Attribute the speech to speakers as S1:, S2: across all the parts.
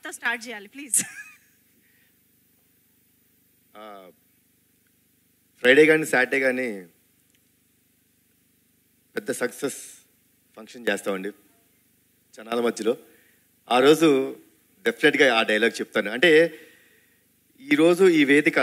S1: తో స్టార్ట్ చేయాలి please
S2: Friday కానీ సాటర్డే కానీ పెద్ద సక్సెస్ ఫంక్షన్ చేస్తామండి జనాల మధ్యలో ఆ రోజు డెఫినెట్గా ఆ డైలాగ్ చెప్తాను అంటే ఈరోజు ఈ వేదిక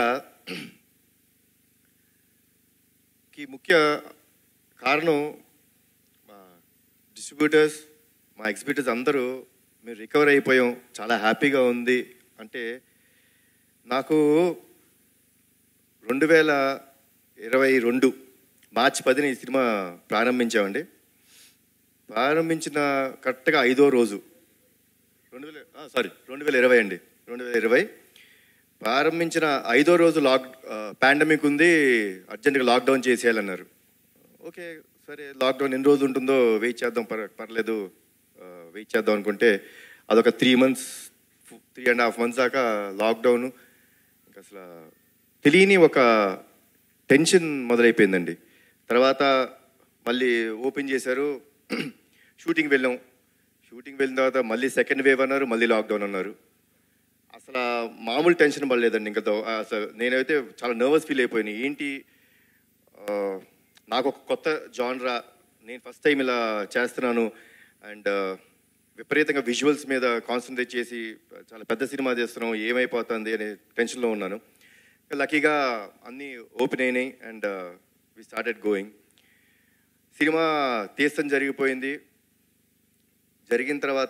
S2: కి ముఖ్య కారణం మా డిస్ట్రిబ్యూటర్స్ మా ఎగ్జిబిటర్స్ అందరూ మేము రికవర్ అయిపోయాం చాలా హ్యాపీగా ఉంది అంటే నాకు రెండు వేల ఇరవై రెండు మార్చి పదిన ఈ సినిమా ప్రారంభించామండి ప్రారంభించిన కరెక్ట్గా ఐదో రోజు రెండు వేల సారీ రెండు వేల ఇరవై అండి రెండు వేల ఇరవై ప్రారంభించిన ఐదో రోజు లాక్ పాండమిక్ ఉంది అర్జెంటుగా లాక్డౌన్ చేసేయాలన్నారు ఓకే సరే లాక్డౌన్ ఎన్ని రోజులు ఉంటుందో వెయిట్ చేద్దాం పర్ పర్లేదు వెయిట్ చేద్దాం అనుకుంటే అదొక three months three and half months దాకా లాక్డౌన్ ఇంకా అసలు తెలియని ఒక టెన్షన్ మొదలైపోయిందండి తర్వాత మళ్ళీ ఓపెన్ చేశారు షూటింగ్ వెళ్ళాం షూటింగ్ వెళ్ళిన తర్వాత మళ్ళీ సెకండ్ వేవ్ అన్నారు మళ్ళీ లాక్డౌన్ అన్నారు అసలు ఆ మామూలు టెన్షన్ పడలేదండి ఇంకా దో- అసలు నేనైతే చాలా నర్వస్ ఫీల్ అయిపోయాను ఏంటి ఆ, నాకు ఒక కొత్త జాన్రా నేను ఫస్ట్ టైం ఇలా చేస్తున్నాను అండ్ విపరీతంగా విజువల్స్ మీద కాన్సన్ట్రేట్ చేసి చాలా పెద్ద సినిమా చేస్తున్నాం ఏమైపోతుంది అనే టెన్షన్లో ఉన్నాను లక్కీగా అన్నీ ఓపెన్ అయినాయి and we started going cinema తీస్తాం జరిగిపోయింది జరిగిన తర్వాత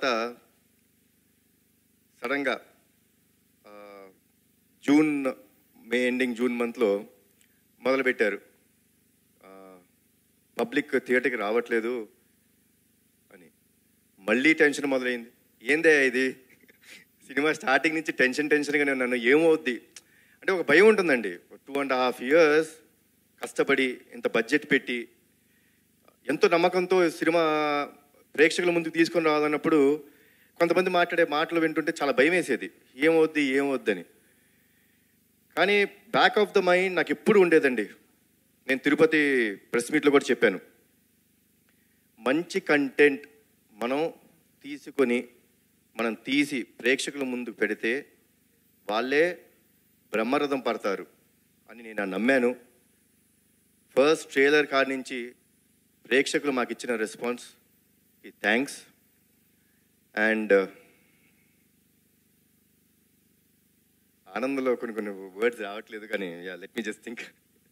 S2: సడన్గా ఆ, జూన్ మే ఎండింగ్ జూన్ మంత్లో మొదలుపెట్టారు ఆ, పబ్లిక్ థియేటర్కి రావట్లేదు అని మళ్ళీ టెన్షన్ మొదలైంది ఏందే ఇది సినిమా స్టార్టింగ్ నుంచి టెన్షన్ టెన్షన్గానే ఉన్నాను ఏమవుద్ది అంటే ఒక భయం ఉంటుందండి టూ అండ్ హాఫ్ ఇయర్స్ కష్టపడి ఇంత బడ్జెట్ పెట్టి ఎంతో నమ్మకంతో సినిమా ప్రేక్షకుల ముందుకు తీసుకొని రావాలన్నప్పుడు కొంతమంది మాట్లాడే మాటలు వింటుంటే చాలా భయం వేసేది ఏమవుద్ది ఏమవుద్దని కానీ బ్యాక్ ఆఫ్ ద మైండ్ నాకు ఎప్పుడు ఉండేదండి నేను తిరుపతి ప్రెస్ మీట్లో కూడా చెప్పాను మంచి కంటెంట్ మనం తీసుకొని మనం తీసి ప్రేక్షకుల ముందు పెడితే వాళ్ళే బ్రహ్మరథం పడతారు అని నేను నమ్మాను ఫస్ట్ ట్రైలర్ కాడి నుంచి ప్రేక్షకులు మాకు ఇచ్చిన రెస్పాన్స్ థ్యాంక్స్ అండ్ ఆనందంలో కొన్ని కొన్ని వర్డ్స్ రావట్లేదు కానీ yeah let me just think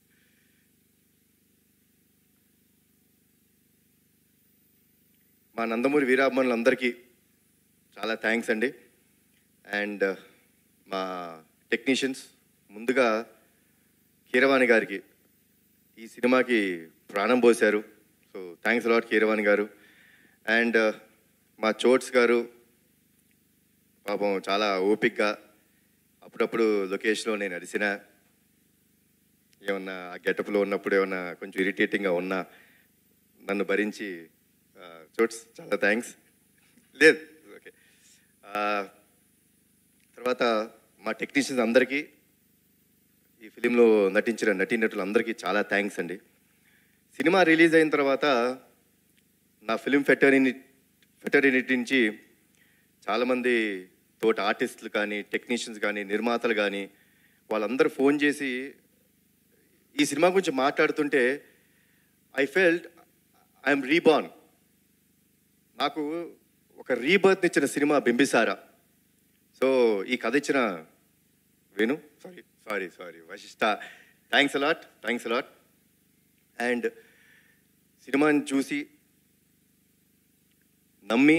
S2: మా నందమూరి వీరాభిమానులందరికీ చాలా థ్యాంక్స్ అండి అండ్ మా టెక్నీషియన్స్ ముందుగా కీరవాణి గారికి ఈ సినిమాకి ప్రాణం పోశారు సో థ్యాంక్స్ అలాట్ కీరవాణి గారు అండ్ మా చోట్స్ గారు పాపం చాలా ఓపిక్గా అప్పుడప్పుడు లొకేషన్లో నేను అడిసిన ఏమన్నా ఆ గెటప్లో ఉన్నప్పుడు ఏమన్నా కొంచెం ఇరిటేటింగ్గా ఉన్నా నన్ను భరించి ఆ, చోట్స్ చాలా థ్యాంక్స్ లేదు ఓకే ఆ, తర్వాత మా టెక్నీషియన్స్ అందరికీ ఈ ఫిలింలో నటించిన నటీనటులందరికీ చాలా థ్యాంక్స్ అండి సినిమా రిలీజ్ అయిన తర్వాత నా ఫిలిం ఫెటర్ని ఫెటర్నిటీ నుంచి చాలామంది తోటి ఆర్టిస్టులు కానీ టెక్నీషియన్స్ కానీ నిర్మాతలు కానీ వాళ్ళందరూ ఫోన్ చేసి ఈ సినిమా గురించి మాట్లాడుతుంటే ఐ ఫెల్ట్ ఐఎమ్ రీబార్న్ నాకు ఒక రీబర్త్ ఇచ్చిన సినిమా బింబిసారా సో ఈ కథ ఇచ్చిన Venu sorry sorry sorry Vassishta thanks a lot thanks a lot and సినిమాని చూసి నమ్మి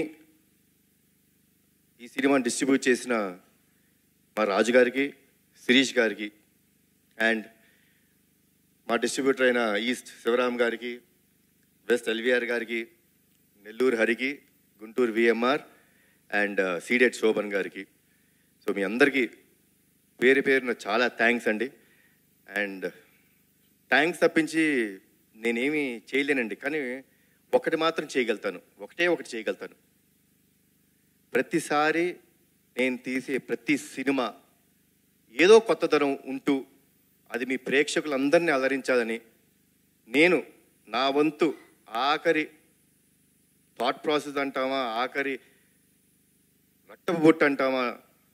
S2: ఈ సినిమాని డిస్ట్రిబ్యూట్ చేసిన మా రాజు గారికి శిరీష్ గారికి అండ్ మా డిస్ట్రిబ్యూటర్ అయిన ఈస్ట్ శివరామ్ గారికి వెస్ట్ ఎల్విఆర్ గారికి నెల్లూరు హరికి గుంటూరు విఎంఆర్ అండ్ సీడెట్ శోభన్ గారికి సో మీ అందరికీ పేరు పేరున చాలా థ్యాంక్స్ అండి అండ్ థ్యాంక్స్ తప్పించి నేనేమి చేయలేనండి కానీ ఒకటి మాత్రం చేయగలుగుతాను ఒకటే ఒకటి చేయగలుగుతాను ప్రతిసారి నేను తీసే ప్రతి సినిమా ఏదో కొత్తదనం ఉంటూ అది మీ ప్రేక్షకులందరినీ అలరించాలని నేను నా వంతు ఆఖరి థాట్ ప్రాసెస్ అంటామా ఆఖరి రక్తపు బొట్టు అంటామా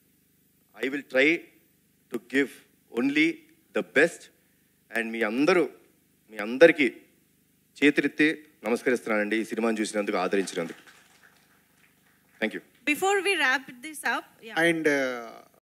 S2: I will try to give only the best and మీ అందరూ మీ అందరికీ చేతులెత్తి నమస్కరిస్తున్నానండి ఈ సినిమాని చూసినందుకు ఆదరించినందుకు thank you
S1: Before we wrap this up, yeah.
S3: And